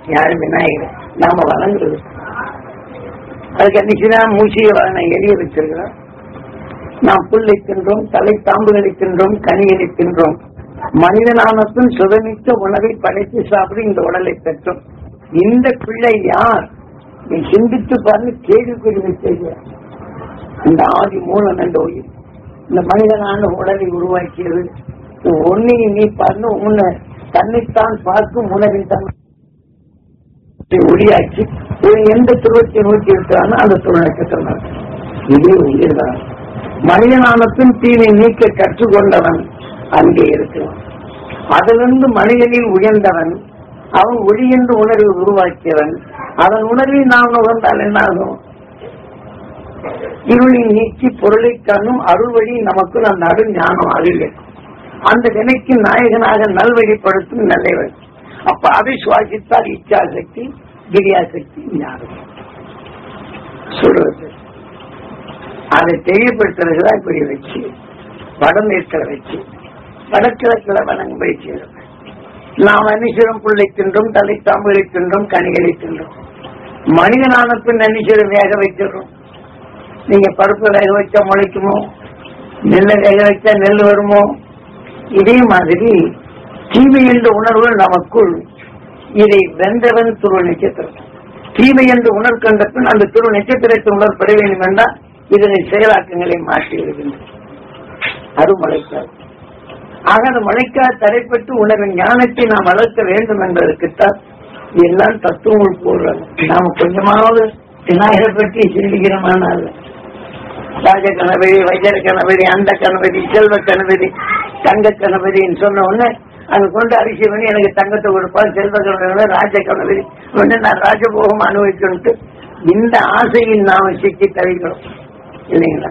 யாரு விநாயகர் நாம வணங்குறது அதுக்கு அன்னைக்குதான் மூச்சியை வளன எளிய வச்சிருக்கிறோம் நாம் புல்லை தின்றோம் தலை தாம்புகளை தின்றோம் கனிகளை தின்றோம் மனிதனானத்தும் சுதமிக்க உணவை படைத்து சாப்பிட இந்த உடலை பெற்றோம் இந்த பிள்ளை யார் நீ சிந்தித்து பாருங்க கேள்விக்குறி வச்சீங்க இந்த ஆதி மூலம் என்ற உயிர் இந்த மனிதனான உடலை உருவாக்கியது ஒன்னையும் நீ பாருங்க உன்னை தன்னைத்தான் பார்க்கும் உணவின் தன்மை ஒளியாக்கி ஒரு எந்த துருவத்தை நோக்கி இருக்கிறானோ அந்த துருவனக்கத்தில் இதே உயிர் தான் மனிதனானத்தின் தீனை நீக்க கற்றுக்கொண்டவன் அங்கே இருக்கிறான் அதிலிருந்து மனிதனில் உயர்ந்தவன் அவன் ஒளி என்று உணர்வை உருவாக்கியவன் அதன் உணர்வை நாம் நுகர்ந்தால் என்ன ஆகும் இருளை நீக்கி பொருளை காணும் அருள் வழி நமக்கு அந்த அருள் ஞானம் அறிவு அந்த வினைக்கு நாயகனாக நல்வழிப்படுத்தும் நல்லவன் அப்ப அதை சுவாசித்தால் இச்சாசக்தி கிரியாசக்தி ஞானம் சொல்றது அதை தெரியப்படுத்துறதுதான் இப்படி வச்சு வடமேற்கிற வச்சு வடக்கிழக்கில் வணங்கும்படி செய்யறது நாம் அன்னிசிரம் புள்ளை தின்றோம் தலை தாம்புகளை தின்றோம் கனிகளை தின்றோம் மனிதனான பின் அன்னிசிரம் வேக வைக்கிறோம் நீங்க பருப்பு வேக வச்சா முளைக்குமோ நெல்லை வேக வச்சா நெல் வருமோ இதே மாதிரி தீமை என்ற உணர்வு நமக்குள் இதை வென்றவன் துருவ நட்சத்திரம் தீமை என்று உணர் கண்ட பின் அந்த துருவ நட்சத்திரத்தை உணர் பெற வேண்டும் என்றால் இதனை செயலாக்கங்களை மாற்றி விடுகின்றன அது முளைக்காது ஆக அந்த மழைக்காக தடைப்பட்டு உணர்வின் ஞானத்தை நாம் வளர்க்க வேண்டும் என்பதற்குத்தான் எல்லாம் தத்துவங்கள் போடுறாங்க நாம கொஞ்சமாவது விநாயகரை பற்றி சிந்திக்கிறோமானால் ராஜ கணபதி வைஜர கணபதி அந்த கணபதி செல்வ கணபதி தங்க கணபதின்னு சொன்ன உடனே அங்க கொண்டு அரிசி பண்ணி எனக்கு தங்கத்தை கொடுப்பான் செல்வ கணபதி ராஜ கணபதி உடனே நான் ராஜபோகம் அனுபவிச்சுட்டு இந்த ஆசையில் நாம சிக்கி தவிக்கிறோம் இல்லைங்களா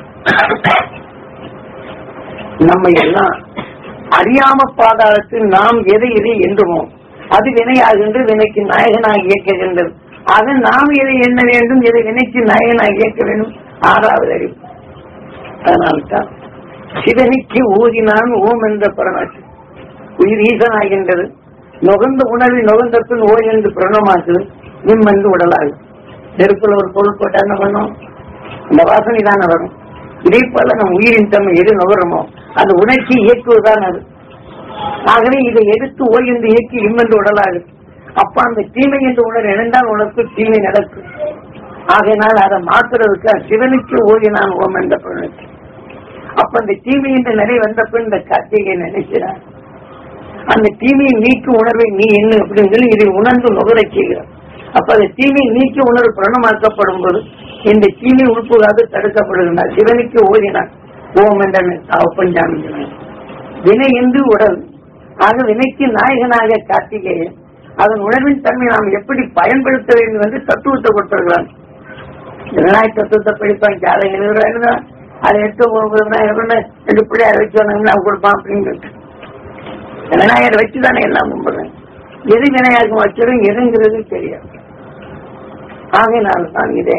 நம்ம எல்லாம் அறியாம பாதாளத்தில் நாம் எதை எதை என்றுமோ அது வினையாகின்ற வினைக்கு நாயகனாக இயக்குகின்றது அது நாம் எதை எண்ண வேண்டும் எதை வினைக்கு நாயகனாக இயக்க வேண்டும் ஆறாவது அறிவு அதனால்தான் சிவனிக்கு ஊதினான் ஓம் என்ற பரமாச்சு உயிர் ஈசனாகின்றது நுகர்ந்த உணர்வை நுகர்ந்த பின் ஓ என்று பிரணமாக்குது நிம்மந்து உடலாகும் நெருப்புல ஒரு பொருள் போட்டா என்ன பண்ணும் அந்த வாசனை தானே வரும் இதே போல நம் உயிரின் தன்மை எது நுகரமோ அந்த உணர்ச்சி இயக்குவதுதான் அது ஆகவே இதை எடுத்து ஓய் என்று இயக்கி இம்மன்று உடலாது அப்ப அந்த தீமை என்று உணர் இணைந்தால் உனக்கு தீமை நடக்கும் ஆகையினால் அதை மாத்துறதுக்கு சிவனுக்கு ஓதினான் ஓம் என்ற பிரணத்தை அப்ப அந்த தீமை என்ற நிலை வந்த பின் இந்த கார்த்திகை நினைக்கிறார் அந்த தீமையை நீக்கும் உணர்வை நீ என்ன அப்படின்னு சொல்லி இதை உணர்ந்து நுகரச் செய்கிறார் அப்ப அந்த தீமையை நீக்கி உணர்வு பிரணமாக்கப்படும் போது இந்த தீமை உறுப்புகாது தடுக்கப்படுகின்றார் சிவனுக்கு ஓதினார் ஓம் என்ற பஞ்சாமி வினை என்று உடல் ஆக வினைக்கு நாயகனாக கார்த்திகேயன் அதன் உணர்வின் தன்மை நாம் எப்படி பயன்படுத்த வேண்டும் என்று தத்துவத்தை கொடுத்திருக்கிறான் விநாயக தத்துவத்தை படிப்பான் ஜாதகம் எழுதுறாங்க அதை எடுத்து விநாயகர் ரெண்டு பிள்ளையார் வச்சு வந்தாங்கன்னா கொடுப்பான் அப்படின்னு சொல்லிட்டு விநாயகரை வச்சுதானே எல்லாம் கும்பிடுறேன் எது விநாயகம் வச்சிடும் எதுங்கிறது தெரியாது ஆகையினால்தான் இதே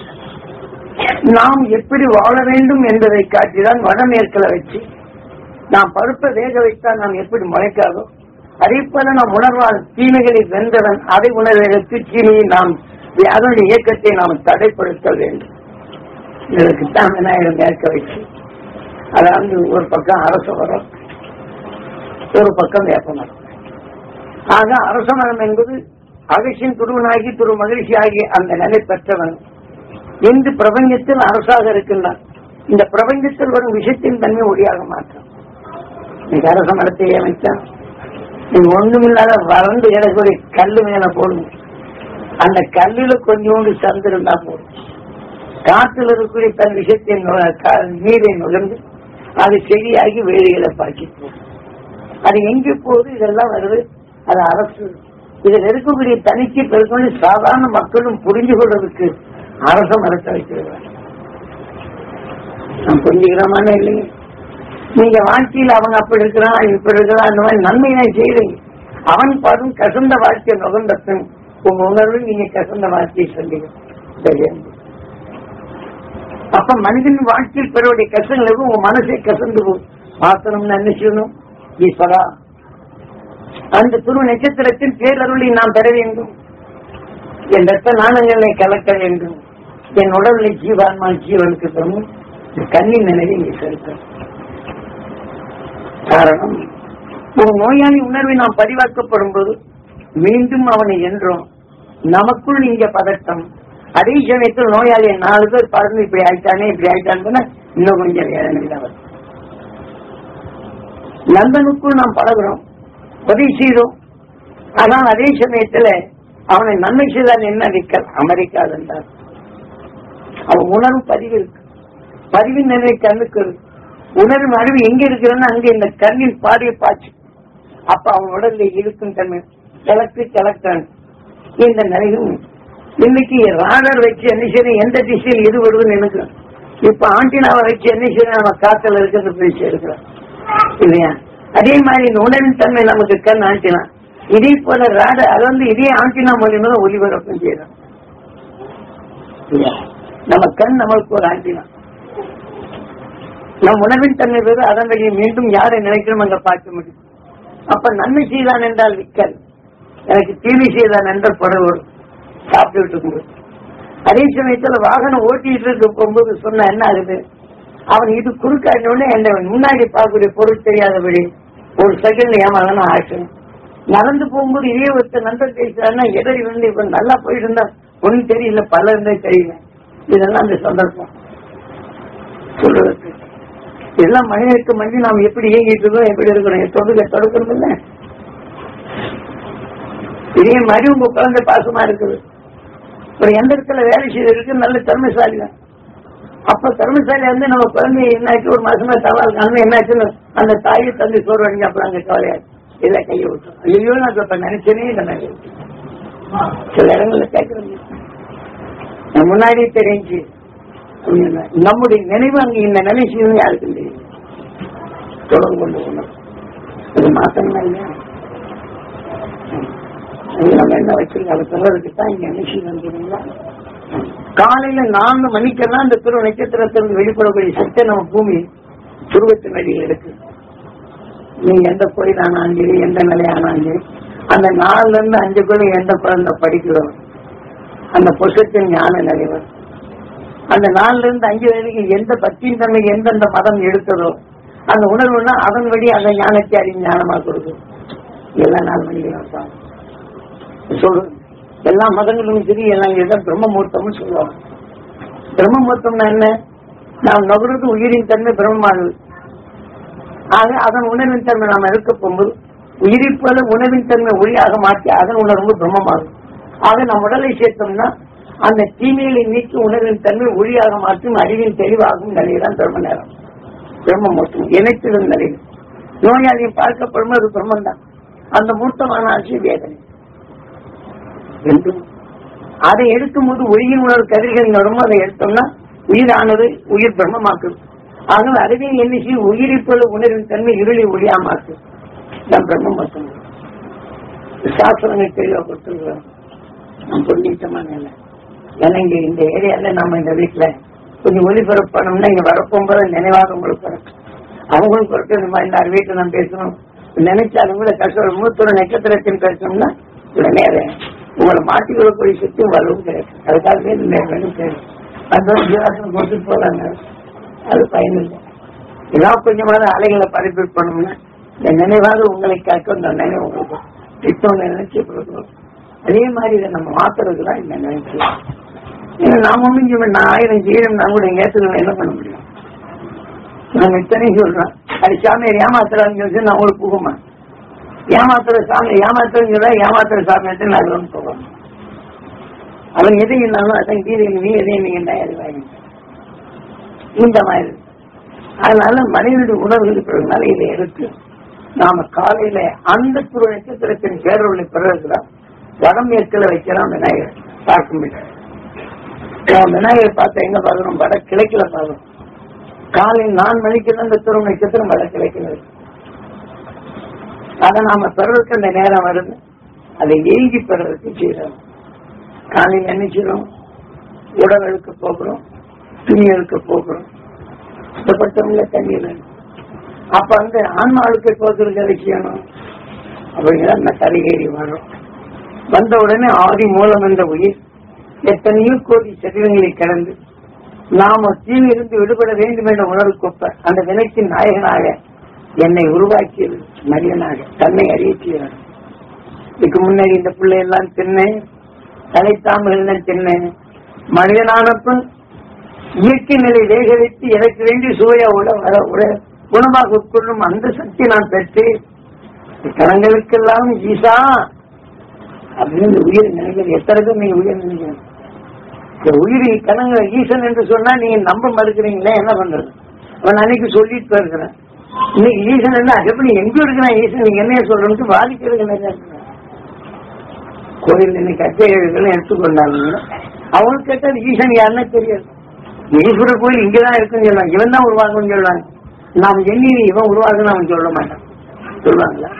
நாம் எப்படி வாழ வேண்டும் என்பதை காட்டிதான் வடமேற்கில வச்சு நாம் பருப்பை வேக வைத்தால் நாம் எப்படி முளைக்காதோ அதே போல நாம் உணர்வால் தீமைகளை வென்றவன் அதை உணர்வதற்கு தீமையை நாம் அதனுடைய இயக்கத்தை நாம் தடைப்படுத்த வேண்டும் இதற்குத்தான் விநாயகர் மேற்க வச்சு அதாவது ஒரு பக்கம் அரச மரம் ஒரு பக்கம் வேப்ப மரம் ஆக அரச மரம் என்பது அகசின் துருவனாகி துரு மகிழ்ச்சி ஆகிய அந்த நிலை பெற்றவன் இன்று பிரபஞ்சத்தில் அரசாக இருக்கின்றான் இந்த பிரபஞ்சத்தில் வரும் விஷயத்தின் தன்மை ஒளியாக மாற்றம் நீங்க அரச மரத்தை அமைத்தான் நீங்க ஒண்ணுமில்லாத வறண்டு கிடக்கூடிய கல்லு மேல போடணும் அந்த கல்லுல கொஞ்சோண்டு சந்திருந்தா போதும் காற்றுல இருக்கக்கூடிய தன் விஷயத்தின் நீரை நுகர்ந்து அது செடியாகி வேலைகளை பாக்கி போகும் அது எங்கே போகுது இதெல்லாம் வருது அது அரசு இதில் இருக்கக்கூடிய தனிக்கு பெருக்கொண்டு சாதாரண மக்களும் புரிஞ்சு கொள்வதற்கு அரச மரத்தை வைக்கிறாங்க நான் புரிஞ்சுக்கிறோமான இல்லைங்க நீங்க வாழ்க்கையில் அவங்க அப்படி இருக்கிறான் இப்படி இருக்கிறான் அந்த மாதிரி நன்மையை செய்றீங்க அவன் பாடும் கசந்த வாழ்க்கை நுகர்ந்த பின் உங்க உணர்வு நீங்க கசந்த வாழ்க்கையை சொல்லுங்க அப்ப மனிதன் வாழ்க்கையில் பெறவுடைய கஷ்டங்களுக்கு உங்க மனசை கசந்து போகும் மாத்தணும்னு என்ன செய்யணும் ஈஸ்வரா அந்த துரு நட்சத்திரத்தின் பேரருளை நாம் பெற வேண்டும் என் ரத்த நாணங்களை கலக்க வேண்டும் என் உடலை ஜீவான்மா ஜீவனுக்கு தரும் கண்ணின் நிலையை இங்கே செலுத்தும் காரணம் ஒரு நோயாளி உணர்வை நாம் பதிவாக்கப்படும் போது மீண்டும் அவனை என்றோம் நமக்குள் இங்க பதட்டம் அதே சமயத்தில் நோயாளியை நாலு பேர் பறந்து இப்படி ஆயிட்டானே இப்படி ஆயிட்டான்னு இன்னும் கொஞ்சம் வேதனை வரும் நண்பனுக்குள் நாம் பழகிறோம் உதவி செய்தோம் ஆனால் அதே சமயத்துல அவனை நன்மை செய்தால் என்ன நிக்கல் அமெரிக்கா என்றார் அவன் உணர்வு பதிவு இருக்கு பதிவின் நிலை கண்ணுக்கு இருக்கு உணர்வு அறிவு எங்க இருக்கிறன்னு அங்க இந்த கண்ணின் பாடிய பாய்ச்சி அப்ப அவன் உடல்ல இருக்கும் தன்மை கிழக்கு கிழக்கான் இந்த நிலையும் இன்னைக்கு ராடர் வச்சு என்ன செய்யணும் எந்த திசையில் எது வருதுன்னு எனக்கு இப்ப ஆண்டினாவை வச்சு என்ன செய்யணும் நம்ம காத்துல இருக்கிறது பேசி இருக்கிறோம் இல்லையா அதே மாதிரி இந்த உணர்வின் தன்மை நமக்கு கண் ஆண்டினா இதே போல ராட அது வந்து இதே ஆண்டினா மூலியமா தான் ஒளிபரப்பும் செய்யணும் இல்லையா? நம்ம கண் நம்மளுக்கு ஒரு ஆண்டினா நம் உணவின் தன்மை வேறு அதன் வழியை மீண்டும் யாரை நினைக்கணும் அங்க பார்க்க முடியும் அப்ப நன்மை செய்தான் என்றால் விக்கல் எனக்கு தீமை செய்தான் என்றால் படவு சாப்பிட்டு இருக்கும்போது அதே சமயத்துல வாகனம் ஓட்டிட்டு இருக்க போகும்போது சொன்ன என்ன ஆகுது அவன் இது குறுக்காட்டினோடனே என்ன முன்னாடி பார்க்கக்கூடிய பொருள் தெரியாதபடி ஒரு செகண்ட்ல ஏமாதான ஆச்சு நடந்து போகும்போது இதே ஒருத்தர் நண்பர் பேசுறாருன்னா எதிரி வந்து இப்ப நல்லா போயிட்டு இருந்தா ஒன்னும் தெரியல பல இருந்தே தெரியல இதெல்லாம் அந்த சந்தர்ப்பம் சொல்றதுக்கு இதெல்லாம் மனிதனுக்கு மனித நாம் எப்படி இயங்கிட்டு இருக்கோம் எப்படி இருக்கிறோம் தொடுக்க தொடுக்கணும் இல்ல இதே மாதிரி உங்க குழந்தை பாசமா இருக்குது ஒரு எந்திரத்துல வேலை செய்யறதுக்கு நல்ல திறமைசாலி தான் அப்ப திறமைசாலி வந்து நம்ம குழந்தை என்னாச்சு ஒரு மாசமா தவறு அண்ணன் என்னாச்சுன்னு அந்த தாயை தந்தை சோறு வாங்கி அப்புறம் அங்க கவலையா இல்ல கையை விட்டோம் ஐயோ நான் இப்ப நினைச்சேனே இந்த மாதிரி சில இடங்கள்ல கேட்கறேன் நான் முன்னாடியே தெரிஞ்சு அப்படின்னா, நம்முடைய நினைவு அங்க இந்த நிலை செய்யணும் யாருக்கும் தெரியும் தொடர்பு கொண்டு போனோம் அது மாத்தம் இல்லையா அது நம்ம என்ன வச்சிருக்கோம் அதை சொல்றதுக்கு தான் இங்க என்ன செய்யணுங்களா காலையில நான்கு மணிக்கெல்லாம் இந்த துருவ நட்சத்திரத்திலிருந்து வெளிப்படக்கூடிய சக்தி நம்ம பூமி துருவத்தின் வழியில் இருக்கு நீங்க எந்த கோயில் ஆனாலும் சரி எந்த நிலை ஆனாலும் சரி அந்த நாலுல இருந்து அஞ்சுக்குள்ள எந்த குழந்தை படிக்கிறோம் அந்த புஷத்தின் ஞான நிலை வரும் அந்த நாலுல இருந்து அஞ்சு வரைக்கும் எந்த பக்தியின் தன்மை எந்தெந்த மதம் எடுத்ததோ அந்த உணர்வுனா அதன் வழி அந்த ஞானத்தை அறிவு ஞானமா கொடுக்கும் எல்லா நாலு மணிக்கு சொல்லு எல்லா மதங்களும் சரி எல்லாம் இதுதான் பிரம்மமூர்த்தம்னு சொல்லுவாங்க பிரம்மமூர்த்தம்னா என்ன நாம் நுகர்றது உயிரின் தன்மை பிரம்மமானது ஆக அதன் உணர்வின் தன்மை நாம் இருக்க போகும்போது உயிரை போல உணவின் தன்மை ஒளியாக மாற்றி அதன் உணர்வு பிரம்மமாகும் ஆக நம் உடலை சேர்த்தோம்னா அந்த தீமையை நீக்கி உணர்வின் தன்மை ஒளியாக மாற்றும் அறிவின் தெளிவாகும் நிலைதான் பிரம்ம நேரம் பிரம்ம மூர்த்தம் இணைத்திடும் நிலை நோயாளியை பார்க்கப்படும் அது பிரம்மன் தான் அந்த மூர்த்தமான ஆட்சி வேதனை என்றும் அதை எடுக்கும்போது ஒளியின் உணர்வு கதிர்கள் நடுமோ அதை எடுத்தோம்னா உயிரானது உயிர் பிரம்மமாக்குது ஆகவே அறிவின் எண்ணிக்கை உயிரை போல உணர்வின் தன்மை இருளை ஒளியாமாக்கு நான் பிரம்மம் மட்டும் சாஸ்திரங்கள் தெளிவா கொடுத்துருக்கிறோம் நான் புரிஞ்சுக்கிட்டமான இல்லை ஏன்னா இங்க இந்த ஏரியால நம்ம இந்த வீட்டுல கொஞ்சம் ஒளிபரப்பு பண்ணோம்னா இங்க வரப்போகும்போது நினைவாக உங்களுக்கு வரும் அவங்களும் பொறுத்து இந்த மாதிரி இந்த வீட்டுல நான் பேசணும் நினைச்சாலும் கூட கஷ்டம் மூத்தோட நட்சத்திரத்தின் பேசணும்னா உடனே அதை உங்களை மாட்டிக்கொள்ளக்கூடிய சக்தியும் வரவும் கிடையாது அதுக்காகவே இந்த வேணும் கேள்வி அந்த ஜீவாசனம் கொடுத்துட்டு போறாங்க அது பயனில்லை ஏதாவது கொஞ்சமாவது அலைகளை பரப்பி பண்ணோம்னா இந்த நினைவாக உங்களை காக்க இந்த நினைவு உங்களுக்கு திட்டம் நினைச்சு கொடுக்கணும் அதே மாதிரி இதை நம்ம மாத்துறதுக்கு தான் இந்த நினைச்சு ஏன்னா நாம ஒன்றும் இங்க நான் ஆயிரம் செய்யணும் நான் கூட எங்க ஏற்றுக்கணும் என்ன பண்ண முடியும் நான் இத்தனையும் சொல்றேன் அது சாமியார் ஏமாத்துறாங்க வச்சு நான் உங்களுக்கு போகுமா ஏமாத்துற சாமி ஏமாத்துறீங்களா ஏமாத்துற சாமியார்ட்டு நான் வந்து போகணும் அவன் எது இருந்தாலும் அதான் கீதையில் நீ எதையும் நீங்க தயாரிவாங்க இந்த மாதிரி அதனால மனிதனுடைய உணர்வு இருக்கிறதுனால இதை எடுத்து நாம காலையில அந்த துரு நட்சத்திரத்தின் பேரொழி பெறதுதான் வடமேற்குல வைக்கலாம் விநாயகர் பார்க்க முடியும் நான் விநாயகர் பார்த்த எங்க பார்க்கணும் வட கிழக்கில பார்க்கணும் காலை நாலு மணிக்கு தான் இந்த துரு நட்சத்திரம் வட கிழக்கில இருக்கு அதை நாம பெறதுக்கு அந்த நேரம் வருது அதை எழுதி பெறதுக்கு செய்யறோம் காலையில் என்ன செய்யறோம் உடலுக்கு போகிறோம் துணிகளுக்கு போகிறோம் சுத்தப்பட்டவங்கள தண்ணீர் வேணும் அப்ப அந்த ஆன்மாவுக்கு போக்குறது எதை செய்யணும் அப்படிங்கிற அந்த கரைகேறி வரும் வந்த உடனே ஆதி மூலம் என்ற உயிர் எத்தனையோ கோடி சரீரங்களை கடந்து நாம தீவிலிருந்து விடுபட வேண்டும் என்ற உணர்வு கொப்ப அந்த வினைக்கு நாயகனாக என்னை உருவாக்கியது மனிதனாக தன்னை அறியச்சியவர் இதுக்கு முன்னாடி இந்த பிள்ளை எல்லாம் தின்னேன் தலைத்தாமல் தின்னேன் மனிதனானப்பன் இயற்கை நிலை வேக வைத்து எனக்கு வேண்டி சுவையா உட வர உட குணமாக உட்கொள்ளும் அந்த சக்தி நான் பெற்று கணங்களுக்கெல்லாம் ஈசா அப்படின்னு இந்த உயிர் நினைக்கிறது எத்தனை பேர் நீங்க உயிர் நினைக்கிறீங்க இந்த உயிர் கணங்க ஈசன் என்று சொன்னா நீங்க நம்ப மறுக்கிறீங்களே என்ன பண்றது அவன் அன்னைக்கு சொல்லிட்டு இருக்கிறேன் இன்னைக்கு ஈசன் என்ன எப்படி எங்க இருக்கிறான் ஈசன் நீங்க என்ன சொல்றேன்னு பாதிக்கிறது நிறைய இருக்கிறான். கோயில் இன்னைக்கு அத்தியாயர்கள் எடுத்துக்கொண்டாங்க அவங்களுக்கு கேட்டால் ஈசன் யாருன்னு தெரியாது ஈஸ்வரர் கோயில் இங்கதான் இருக்குன்னு சொல்லுவாங்க இவன் தான் உருவாக்குன்னு சொல்லுவாங்க நாம் எண்ணி இவன் உருவாக்குன்னு அவன் சொல்ல மாட்டான் சொல்லுவாங்களா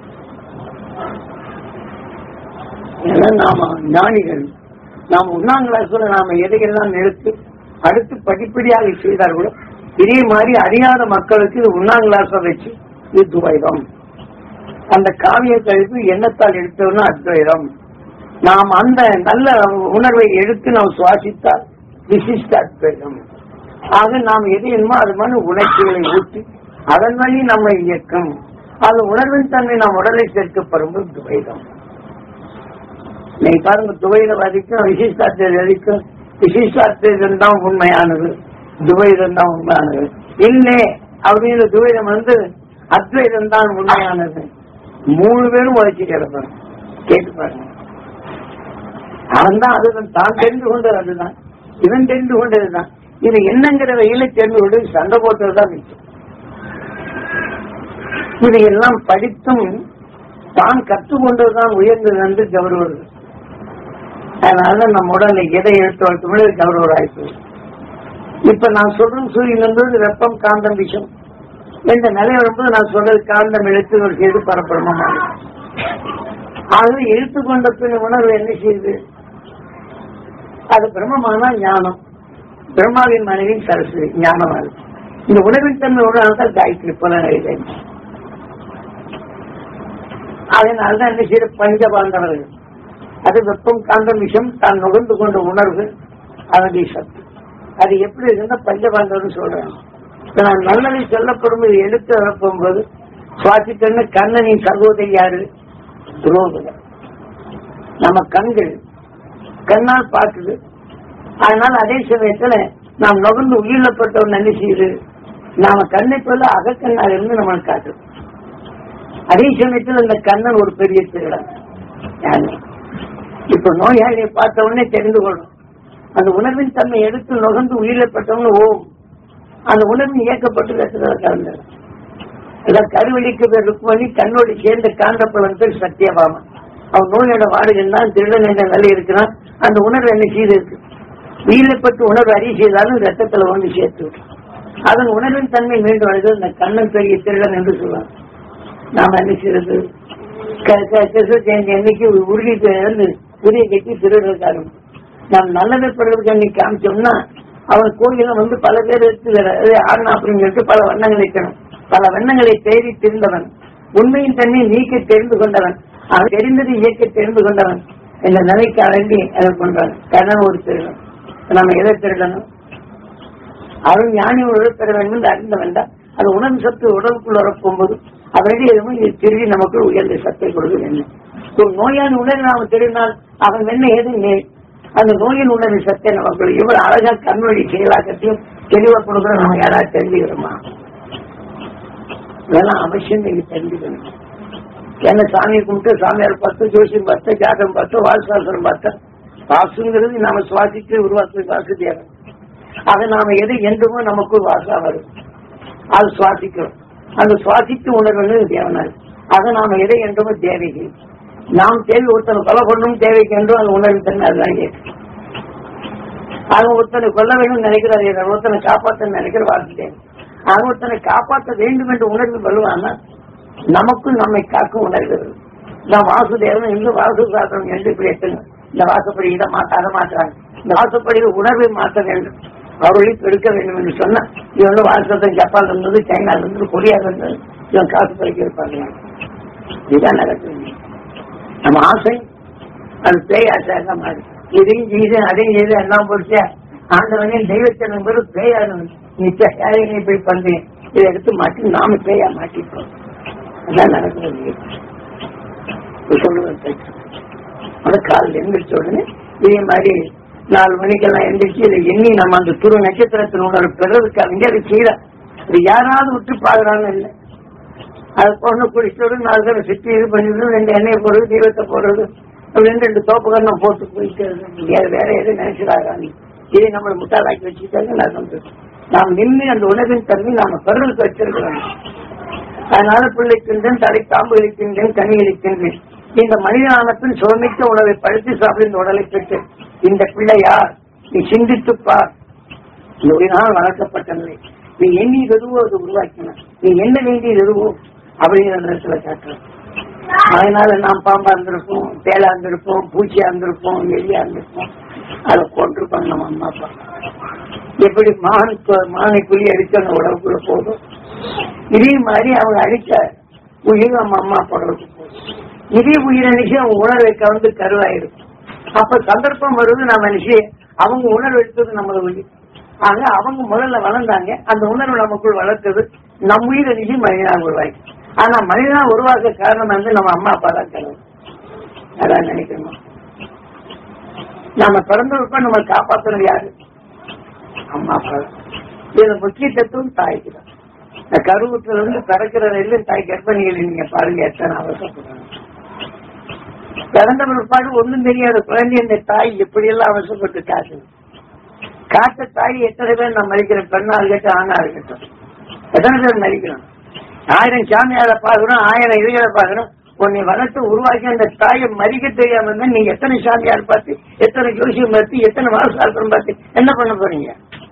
ஏன்னா நாம ஞானிகள் நாம் ஒன்னாம் கிளாஸ்ல நாம எதையெல்லாம் நிறுத்து அடுத்து படிப்படியாக செய்தார்களோ இதே மாதிரி அறியாத மக்களுக்கு இது ஒன்னாம் கிளாஸ்ல வச்சு இது துவைதம் அந்த காவிய கழிப்பு எண்ணத்தால் எடுத்தோம்னா அத்வைதம் நாம் அந்த நல்ல உணர்வை எடுத்து நாம் சுவாசித்தால் விசிஷ்ட அத்வைதம் ஆக நாம் எது என்னமோ அது மாதிரி உணர்ச்சிகளை ஊட்டி அதன் வழி நம்ம இயக்கம் அது உணர்வின் தன்மை நாம் உடலை சேர்க்கப்படும் துவைதம் நீங்க பாருங்க துவைதவாதிக்கும் விசிஷ்டாத்வைதிக்கும் விசிஷ்டாத்வைதம் தான் உண்மையானது துவைதம் தான் உண்மையானது இல்லை அப்படின்னு துவைதம் வந்து அத்வைதம் தான் உண்மையானது மூணு பேரும் உழைச்சி கிடப்பாங்க கேட்டு பாருங்க அவன் தான் அதுதான் தான் தெரிந்து கொண்டது அதுதான் இவன் தெரிந்து கொண்டதுதான் இது என்னங்கிற வகையில தெரிந்து கொண்டு சண்டை போட்டதுதான் மிச்சம் இது எல்லாம் படித்தும் தான் கற்றுக்கொண்டதுதான் உயர்ந்தது என்று கௌரவர் அதனால நம்ம உடல்ல எதை எடுத்து வளர்த்தோம்னா கௌரவர் ஆயிடுச்சு இப்ப நான் சொல்றேன் சூரியன் என்பது வெப்பம் காந்தம் விஷம் இந்த நிலை வரும்போது நான் சொல்றது காந்தம் எழுத்து ஒரு செய்து பரப்பிரமா ஆகவே எடுத்துக்கொண்ட பின் உணர்வு என்ன செய்யுது அது பிரம்மமான ஞானம் பிரம்மாவின் மனைவி சரஸ்வதி ஞானமா இருக்கு இந்த உணர்வின் தன்மை உணர்ந்தால் காயத்ரி போல நிலையில அதனால்தான் என்ன செய்ய பஞ்சபாண்டவர்கள் அது வெப்பம் காந்தம் விஷம் தான் நுகர்ந்து கொண்ட உணர்வு அதனுடைய சக்தி அது எப்படி இருக்குன்னா பஞ்சபாண்டவர்னு சொல்றாங்க இப்ப நான் நல்லதை சொல்லப்படும் இது எடுத்து வரப்போகும்போது சுவாசிக்கன்னு கண்ணனின் சகோதரி யாரு துரோகங்கள் நம்ம கண்கள் கண்ணால் பார்க்குது அதனால அதே சமயத்துல நாம் நுகர்ந்து உயிரிழப்பட்டவர் என்ன செய்யுது நாம கண்ணை போல அகக்கண்ணாக இருந்து நம்மளுக்கு காட்டுது அதே சமயத்துல இந்த கண்ணன் ஒரு பெரிய திருடன் யாரு? இப்ப நோயாளியை பார்த்த உடனே தெரிந்து கொள்ளும் அந்த உணர்வின் தன்மை எடுத்து நுகர்ந்து உயிரிழப்பட்டவங்க ஓம் அந்த உணர்வு இயக்கப்பட்டு ரத்தத்தில் கலந்தது அதான் கருவெளிக்கு ருக்மணி கண்ணோடு சேர்ந்த காந்தப்பழம் பேர் சத்தியபாமன் அவன் நோயோட வாடுகிறான் திருடன் என்ற நிலை இருக்கிறான் அந்த உணர்வு என்ன செய்து இருக்கு உயிரிழப்பட்டு உணர்வு அறிய செய்தாலும் ரத்தத்துல வந்து சேர்த்து விட்டு அதன் உணர்வின் தன்மை மீண்டும் வருது அந்த கண்ணன் பெரிய திருடன் என்று சொல்லுவாங்க நாம என்ன செய்யறது க- க- கிறிஸ்துவ ஜெயந்தி அன்னைக்கு உருகி வந்து புதிய கட்டி திருடுறதுக்காக நாம் நல்லதை படுறதுக்கு அன்னைக்கு காமிச்சோம்னா அவன் கோயில வந்து பல பேர் எடுத்து ஆடணும் அப்படின்னு சொல்லிட்டு பல வண்ணங்கள் வைக்கணும் பல வண்ணங்களை தேடி தெரிந்தவன் உண்மையின் தன்மை நீக்க தெரிந்து கொண்டவன் அவன் தெரிந்தது இயக்க தெரிந்து கொண்டவன் இந்த நிலைக்கு வேண்டி அதை கொண்டான் கடன் ஒரு திருடன் நம்ம எதை திருடணும் அவன் ஞானி உணர்வு பெற வேண்டும் என்று அறிந்த வேண்டாம் அது உணர்வு சத்து உடலுக்குள் வரப்போகும்போது அவரடி எதுவும் இது திருடி நமக்கு உயர்ந்த சத்தை கொடுக்க வேண்டும் ஒரு நோயான உணர்வு நாம திருடினால் அவன் என்ன ஏது நே- அந்த நோயின் உணர்வு சத்தை நமக்கு இவ்வளவு அழகா கண்வழி செயலாக்கத்தையும் தெளிவா கொடுக்குற நம்ம யாராவது தெரிஞ்சுக்கிறோமா இதெல்லாம் அவசியம் நீங்க தெரிஞ்சுக்கணும் ஏன்னா சாமியை கும்பிட்டு சாமியார் பார்த்து ஜோசியம் பார்த்து ஜாதகம் பார்த்து வாசுசாசனம் பார்த்து வாசுங்கிறது நாம சுவாசித்து உருவாக்குறது வாசு தேவை அதை நாம எது என்றுமோ நமக்கு வாசா வரும் அது சுவாசிக்கிறோம் அந்த சுவாசித்து உணர்வு தேவனா இருக்கு அதை நாம எதை என்றுமோ தேவைக்கு நாம் தேவை ஒருத்தனை கொலை பண்ணணும் தேவைக்கு என்றும் அது உணர்வு தன்மை அதுதான் கேட்கு அது ஒருத்தனை கொல்ல வேண்டும் நினைக்கிறார் இதை ஒருத்தனை காப்பாற்ற நினைக்கிற வார்த்தை அது ஒருத்தனை காப்பாற்ற வேண்டும் என்ற உணர்வு வலுவானா நமக்கும் நம்மை காக்கும் உணர்கிறது நான் வாசுதேவன் இன்று வாசு சாசனம் என்று இப்படி எட்டுங்க இந்த வாசப்படி இதை மாற்ற அதை மாற்றாங்க இந்த வாசப்படியில் உணர்வை மாற்ற வேண்டும் அவர்களை எடுக்க வேண்டும் என்று சொன்னா இவங்க வாசத்தம் ஜப்பான் இருந்தது சைனா இருந்தது கொரியா இருந்தது இவன் காசு பறிக்க இருப்பாங்க இதுதான் நடக்குது நம்ம ஆசை அது பேய் ஆசையாக மாறி இதையும் செய்து அதையும் செய்து எல்லாம் போச்சு ஆண்டவனே தெய்வத்தை நம்பர் பேயானவன் நிச்சயம் யாரையும் இப்படி பண்றேன் இதை எடுத்து மாட்டி நாம பேயா மாட்டிப்போம் அதான் நடக்கிறது சொல்லுவேன் அது காலையில் எந்திரிச்ச உடனே இதே மாதிரி நாலு மணிக்கெல்லாம் எந்திரிச்சு இதை எண்ணி நம்ம அந்த துரு நட்சத்திரத்தின் உணர்வு பெறதுக்காக அதை செய்யல இது யாராவது விட்டு பாக்குறாங்க இல்லை அது பொண்ணு குடிச்சோடு நாலு தடவை சுற்றி இது பண்ணிட்டு ரெண்டு எண்ணெயை போடுறது தீபத்தை போடுறது அப்படின்னு ரெண்டு தோப்புக்கரணம் போட்டு போயிட்டு வேற வேற எதுவும் நினைச்சிடாங்க இதை நம்மளை முட்டாளாக்கி வச்சுக்கிட்டாங்க நான் சொல்றேன் நாம் நின்று அந்த உணவின் தன்மை நாம பெறலுக்கு வச்சிருக்கிறோம் அதனால பிள்ளைக்கின்றேன் தலை காம்பு இருக்கின்றேன் கனி இருக்கின்றேன் இந்த மனிதனானத்தின் சுவமிக்க உணவை பழுத்து சாப்பிட்டு இந்த உடலை பெற்று இந்த பிள்ளை யார் நீ சிந்தித்துப் பார் ஒரு நாள் வளர்க்கப்பட்டவில்லை நீ எண்ணி எதுவோ அது உருவாக்கின நீ என்ன வேண்டியது எதுவோ அப்படிங்கிற நேரத்துல காட்டுறோம் அதனால நாம் பாம்பா இருந்திருப்போம் தேலா இருந்திருப்போம் பூச்சியா இருந்திருப்போம் எலியா இருந்திருப்போம் அதை கொண்டிருப்பாங்க நம்ம அம்மா அப்பா எப்படி மான் மானை புலி அடிச்சு அந்த உடம்புக்குள்ள போதும் இதே மாதிரி அவங்க அடிச்ச உயிர் நம்ம அம்மா அப்பா உடம்புக்கு போதும் இதே உயிரை நிச்சயம் அவங்க உணர்வை கலந்து கருவாயிருக்கும் அப்ப சந்தர்ப்பம் வருது நம்ம நிச்சயம் அவங்க உணர்வு எடுத்தது நம்மள உயிர் ஆக அவங்க முதல்ல வளர்ந்தாங்க அந்த உணர்வு நமக்குள் வளர்த்தது நம் உயிரை நிச்சயம் மனிதனாக உருவாக்கி ஆனா மனிதனா உருவாக்க காரணம் வந்து நம்ம அம்மா அப்பா தான் கடவுள் அதான் நினைக்கணும் நாம பிறந்தவருப்ப நம்ம காப்பாத்துறது யாரு அம்மா அப்பா தான். இதுல முக்கிய தத்துவம் தாய்க்கு தான் இந்த கருவுற்றுல இருந்து பிறக்கிற வரையிலும் தாய் கர்ப்பிணிகள் நீங்க பாருங்க எத்தனை அவசரப்படுறாங்க பிறந்த பிற்பாடு ஒண்ணும் தெரியாத குழந்தை இந்த தாய் எப்படி எல்லாம் அவசரப்பட்டு காட்டுது காட்ட தாய் எத்தனை பேர் நான் மதிக்கிறேன் பெண்ணா இருக்கட்டும் ஆணா இருக்கட்டும் எத்தனை பேர் மதிக்கிறோம் ஆயிரம் சாமியார பாக்குறோம் ஆயிரம் இதுகளை பாக்குறோம் உன்னை வளர்த்து உருவாக்கி அந்த தாயை மதிக்க தெரியாம இருந்தா நீங்க எத்தனை சாமியார் பார்த்து எத்தனை ஜோசியம் பார்த்து எத்தனை வாசாஸ்திரம் பார்த்து என்ன பண்ண போறீங்க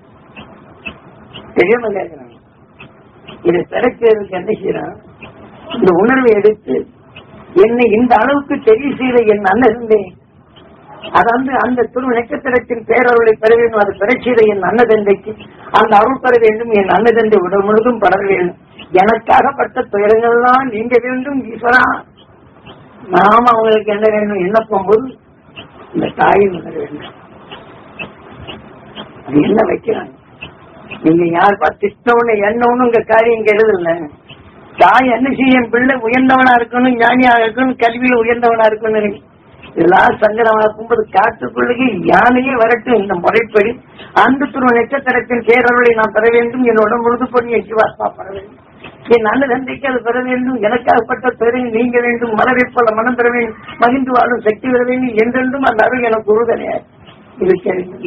தெரியாம கேட்கிறாங்க இதை பிறக்கிறதுக்கு என்ன செய்யறான் இந்த உணர்வை எடுத்து என்னை இந்த அளவுக்கு தெரிய செய்த என் அண்ணன் இருந்தேன் அது வந்து அந்த துரு நட்சத்திரத்தின் பேரருளை பெற வேண்டும் அது பெற செய்த என் அன்னதந்தைக்கு அந்த அருள் பெற வேண்டும் என் அன்னதந்தை உடல் முழுதும் படர வேண்டும் எனக்காகப்பட்ட துயரங்கள்லாம் நீங்க வேண்டும் ஈஸ்வரா நாம அவங்களுக்கு என்ன வேண்டும் என்ன போகும்போது இந்த தாயின் உணர வேண்டும் அது என்ன வைக்கிறாங்க நீங்க யார் திட்டவன என்ன ஒண்ணு உங்க காரியம் இங்க எழுதல தாய் என்ன செய்யும் பிள்ளை உயர்ந்தவனா இருக்கணும் ஞானியா இருக்கணும் கல்வியில உயர்ந்தவனா இருக்கணும் இதெல்லாம் சங்கடமா இருக்கும்போது காட்டுக்குள்ளே யானையே வரட்டும் இந்த முறைப்படி அந்த துருவ நட்சத்திரத்தின் பேரருளை நான் பெற வேண்டும் என்னோட முழுது பொண்ணு சிவாத்மா பெற வேண்டும் என் நல்ல தந்தைக்கு அது பெற வேண்டும் எனக்காகப்பட்ட பெரு நீங்க வேண்டும் மனதை போல மனம் பெற வேண்டும் மகிழ்ந்து வாழும் சக்தி பெற வேண்டும் என்றென்றும் அந்த அருள் எனக்கு உறுதலையா இது கேள்வி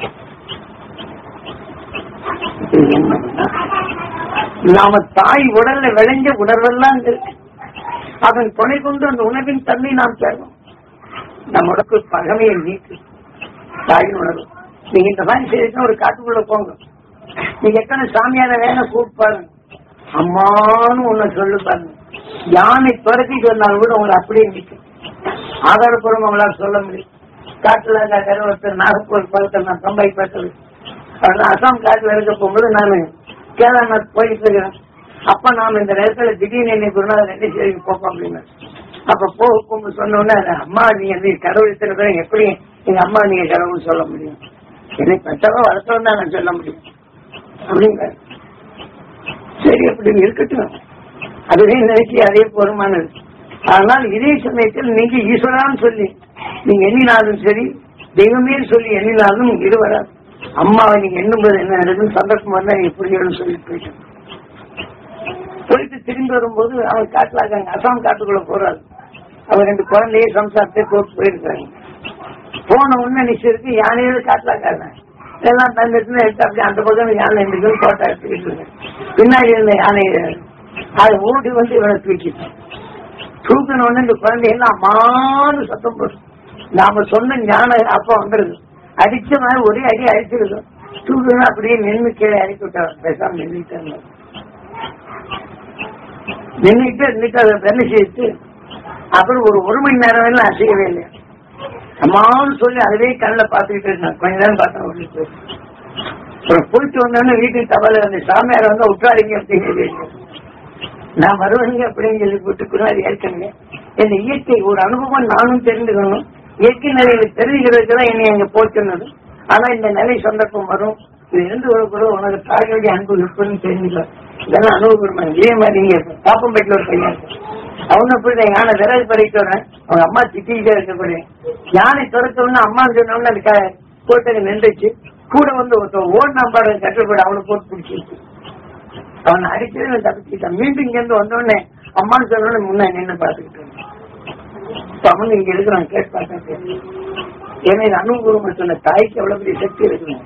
நாம தாய் உடல்ல விளைஞ்ச உணர்வெல்லாம் இங்க இருக்கு அதன் துணை கொண்டு அந்த உணவின் தன்மை நாம் பெறணும் நம்மளுக்கு பகமையை நீக்கு தாயின் உணர்வு நீங்க இந்த மாதிரி செய்திருந்தா ஒரு காட்டுக்குள்ள போங்க நீங்க எத்தனை சாமியார வேலை கூப்பிட்டு பாருங்க அம்மான்னு உன்னை சொல்லு பாருங்க யானை துரத்தி சொன்னாலும் கூட உங்களை அப்படியே நிற்கும் ஆதாரப்பூர்வம் உங்களால சொல்ல முடியும் காட்டுல ஒருத்தர் நாகப்பூர் பக்கத்தில் நான் தம்பை பார்த்தது நான் அசாம் காட்டுல இருக்க போகும்போது நான் கேதார்நாத் போயிட்டு இருக்கிறேன் அப்ப நாம இந்த நேரத்துல திடீர்னு என்னை குருநாதர் என்ன செய்தி போப்போம் அப்படின்னு அப்ப போக போகும்போது சொன்ன உடனே அம்மா நீங்க வந்து கடவுள் இத்தனை பேரும் எப்படி எங்க அம்மா நீங்க கடவுள் சொல்ல முடியும் என்னை பெற்றவங்க வளர்த்தவன் தான் நான் சொல்ல முடியும் அப்படிங்க சரி அப்படி இருக்கட்டும் அதுவே நினைச்சு அதே போருமானது ஆனால் இதே சமயத்தில் நீங்க ஈஸ்வரான்னு சொல்லி நீங்க எண்ணினாலும் சரி தெய்வமே சொல்லி எண்ணினாலும் இது வராது அம்மாவை நீங்க எண்ணும்போது என்ன நடக்கும் சந்தர்ப்பம் வந்தா நீங்க புரியணும்னு சொல்லிட்டு போயிட்டேன் போயிட்டு திரும்பி வரும்போது அவன் காட்டுல இருக்காங்க அசாம் காட்டுக்குள்ள போறாரு அவன் ரெண்டு குழந்தைய சம்சாரத்தை போட்டு போயிருக்காங்க போன உடனே நிச்சயிருக்கு யானையோட காட்டுல இருக்காங்க எல்லாம் தந்துட்டு எடுத்து அப்படி அந்த பக்கம் யானை இருந்துக்கு போட்டோ எடுத்துக்கிட்டு இருக்கு. பின்னாடி இருந்த யானை அது ஓடி வந்து இவனை தூக்கிட்டு தூக்கின உடனே இந்த குழந்தை எல்லாம் அம்மானு சத்தம் போடும் நாம சொன்ன ஞானம் அப்ப வந்துருது அடிச்ச மாதிரி ஒரே அடி அடிச்சிருது தூக்குனா அப்படியே நின்று கீழே இறக்கி விட்டாங்க பேசாம நின்றுட்டாங்க நின்றுட்டு இருந்துட்டு அதை வேலை செய்து அப்புறம் ஒரு ஒரு மணி நேரம் எல்லாம் அசையவே இல்லை அம்மான்னு சொல்லி அதுவே கண்ணில் பார்த்துக்கிட்டு இருந்தேன் கொஞ்ச நேரம் பார்த்தேன் ஓடிட்டு போயிட்டு. அப்புறம் போயிட்டு வந்தோடனே வீட்டுக்கு தவறு அந்த சாமியார் வந்து உட்காரிங்க அப்படின்னு நான் வருவேனுங்க அப்படின்னு சொல்லி போட்டுக்கணும் அது ஏற்கனவே இந்த இயற்கை ஒரு அனுபவம் நானும் தெரிந்துக்கணும் இயற்கை நிலையில தெரிஞ்சுக்கிறதுக்கு தான் என்னை அங்க போச்சுன்னது ஆனா இந்த நிலை சந்தர்ப்பம் வரும் இது இருந்து ஒரு கூட உனக்கு தாயோடைய அன்பு இருக்குன்னு தெரிஞ்சுக்கலாம் இதெல்லாம் அனுபவப்படுமா இதே மாதிரி இங்க பாப்பம்பேட்டில் ஒரு பையன் இருக்கு. அவனை போய் யானை விறகு பறிக்க வரேன் அவங்க அம்மா திட்டிக்கிட்டே இருக்கக்கூடிய யானை துரத்தவொன்னு அம்மா சொன்னவொன்னு அது க- போட்டு நின்றுச்சு கூட வந்து ஒருத்தன் ஓடினா பாரு கட்டுப்படு அவனை போட்டு பிடிச்சிருக்கு அவனை அடிச்சது இவன் தப்பிச்சுட்டான் மீண்டும் இங்க இருந்து வந்தோடனே அம்மான்னு சொன்னோடனே முன்ன நின்று பாத்துக்கிட்டு இருந்தான். இப்ப அவன் இங்க இருக்கிறான் கேட்டு பார்த்தா ஏன்னா இது அனுபவம் சொன்ன தாய்க்கு எவ்வளவு பெரிய சக்தி இருக்கணும்